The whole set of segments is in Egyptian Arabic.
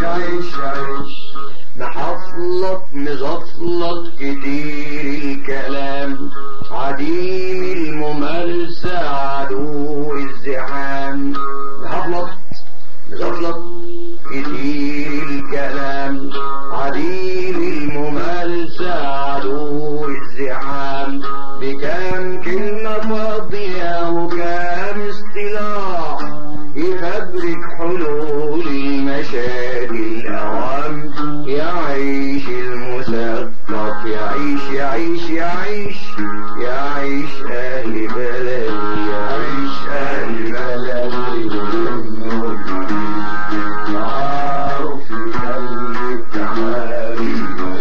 عيش عيش محفلط مزفلط كتير الكلام عديم الممارسة عدو الزحام محفلط مزفلط كتير الكلام عديم الممارسة عدو الزحام بكام كلمة فاضية وكام اصطلاح يفبرك حلول المشاكل أوام يعيش المثقف يعيش يعيش يعيش يعيش أهل بلدي يعيش أهل بلدي معروف قلبك تعالي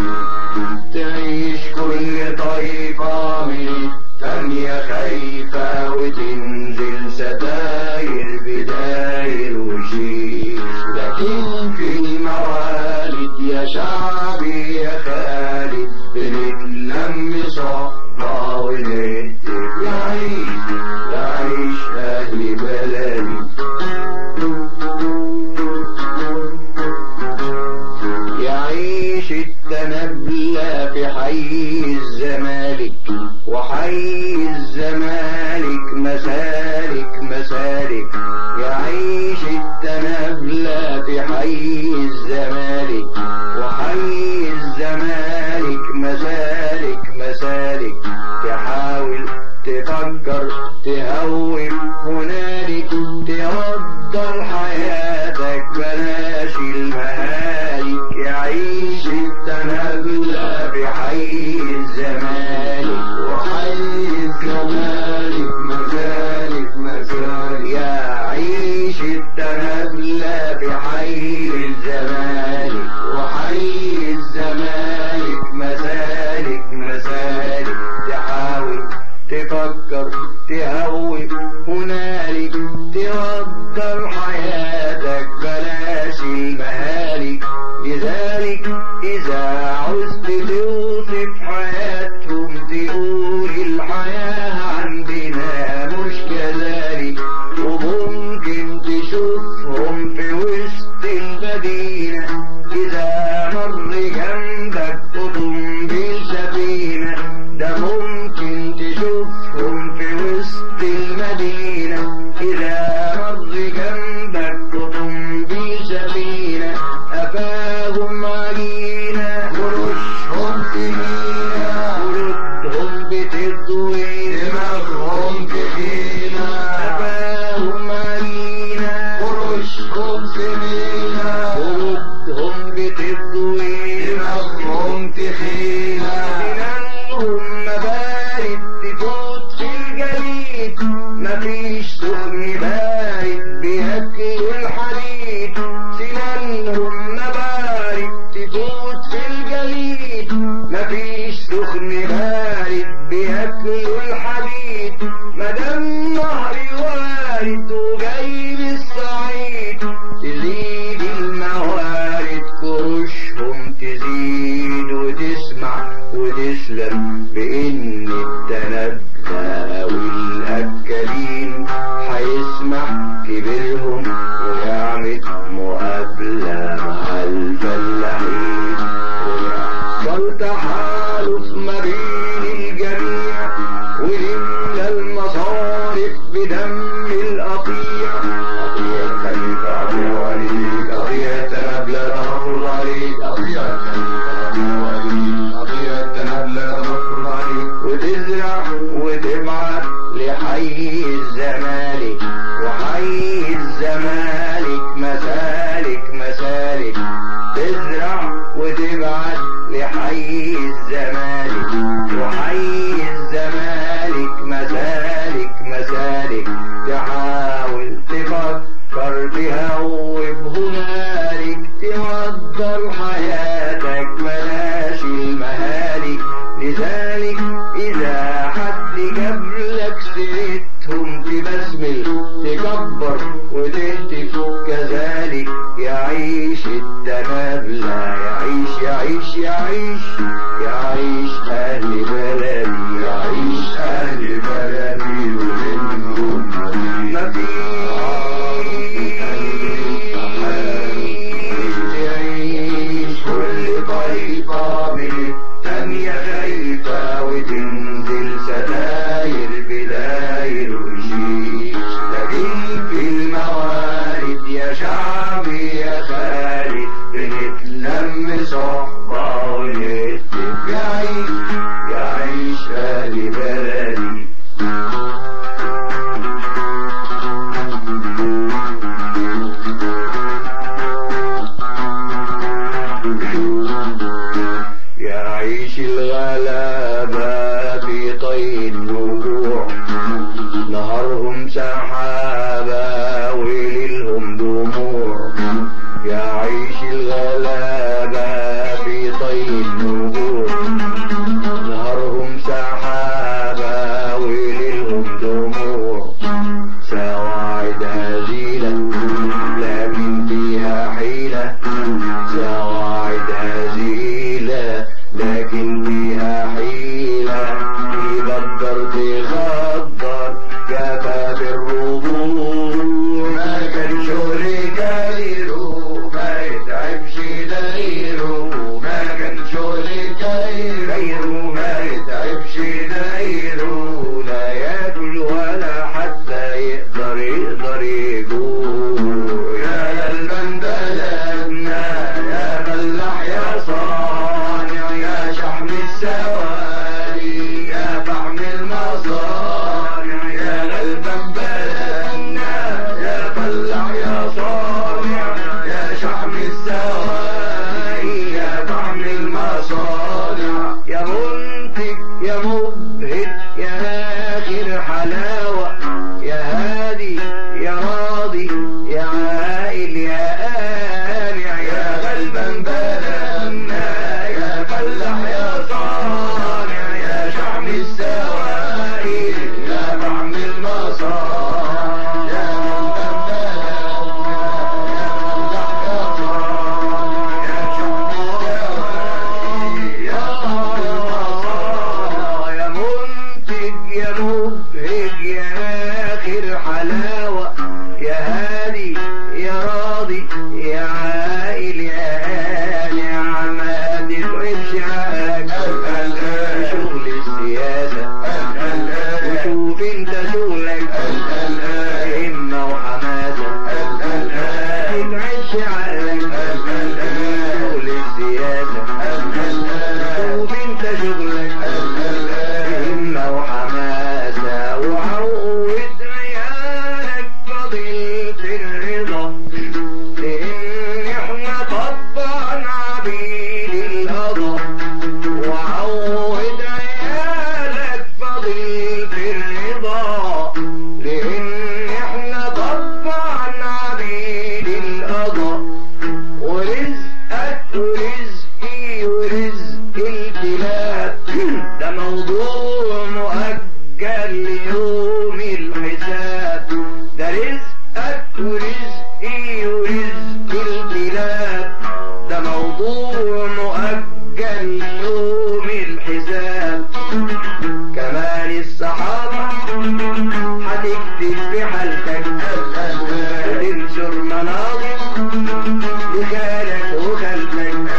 تعيش كل طيفة من التانية خايفة وتنزل ستاير بداير وشيش لكن في الموالد يا شعبي يا خالد بنتلم صحبة ونهتف يعيش يعيش أهل بلدي يعيش التنبلة في حي الزمالك وحي الزمالك مسالك مسالك يعيش التنبلة في حي الزمالك وحي الزمالك مسالك مسالك تحاول تفكر تهوب هنالك تقدر حياتك بلاش المهالك يعيش التنبلة بحي الزمالك وحي الزمالك مسالك مسالك يعيش التنبلة بحي الزمالك وحي الزمالك مسالك مسالك تحاول تفكر تهوب هنالك تقدر حياتك بلاش المهالك لذلك إذا عزت توصف حياتهم تقول الحياة عندنا مش كذلك وممكن تشوفهم في وسط المدينة إذا مر جنبك أوتومبيل سفينة ده ممكن تشوفهم في وسط المدينة إذا مر جنبك أوتومبيل سفينة أفاهم عجينة ورشهم تمينة ورودهم بتضوي دماغهم تخينة أفاهم عجينة ورشهم تمينة ورودهم بتضوي دماغهم تخينة سنانهم مبارد تفوت في الجليد مفيش سخن بارد بياكلوا الحديد سنانهم مبارد تفوت في الجليد مفيش سخن بارد بياكلوا الحديد مدام نهري وارد وجاي من الصعيد تزيد الموارد كروشهم تزيد وتسمع وتسلم بإن التنبه والأكلين هيسمح كبيرهم ويعمل مقابلة مع الفلاحين ويحصل تحالف ما بين الجميع ونملى المصارف بدم القطيع قضية خليفة عبد الوليد قضية تنبلة تمر عليك قضية قضية تنبلة تمر عليك وتزرع وتبعت لحي الزمالك وحي الزمالك مسالك مسالك تزرع وتبعت لحي الزمالك وحي الزمالك مسالك مسالك تحاول تفكر تهوب هنالك تقدر حياتك بلاش المهالك لذلك إذا حد جاب لك سيرتهم تبسمل تكبر وتهتف كذلك يعيش التنابلة يعيش يعيش يعيش يعيش أهل بلدي يعيش أهل بلدي ومنهم ما صحبة ويكتب يعيش يعيش أهل بلدي يعيش الغلابة في طي النجوع نهارهم سحابة وليلهم دموع يعيش الغلابة في طي النجوع نهارهم سحابة وليلهم دموع سواعد هزيلة لكن فيها حيلة سواعد هزيلة لكن فيها حيلة يقدر تغدر كفى بالرضوع ما كان شغل كايرو ما يتعبش دايرو ما كان شغل كايرو ما يتعبش دايرو لا ياكل ولا حتى يقدر يقدر يجوع يا قلبا بلدنا يا فلاح يا صانع يا شحم السواري يا فحم المصانع يا قلبا بلدنا يا فلاح يا صانع يا شحم السواري يا فحم المصانع يا منتج يا مبهج يا آخر حلاوة يا هادي يا راضي يا عائل يا آنع يا غلبا بلدنا يا فلاح يا صانع يا شحم السوائل يا فحم المصانع يا غلبا بلدنا يا فلاح يا صانع يا شحم السوائل يا فحم المصانع يا منتج يا مبهج يا آخر حلاوة يا هادي يا راضي يا عائل يا آنع ما تتعبش عقلك شغل السياسة وشوف انت شغلك همة وحماسة ما تتعبش عقلك شغل السياسة شوف انت شغلك همة وحماسة وعود عيالك فضيلة الرضا لان احنا طبعا عبيد الهضا وعود عيالك فضيلة الرضا لان احنا طبعا عبيد الهضا ورزقك ورزقي ورزق الكلاب ده موضوع مؤجل ليوم الحساب ده رزقك ورزقي ورزق الكلاب ده موضوع مؤجل ليوم الحساب كمان الصحابة هتكتب في حالتك وتنشر مناظر لخالك وخالتك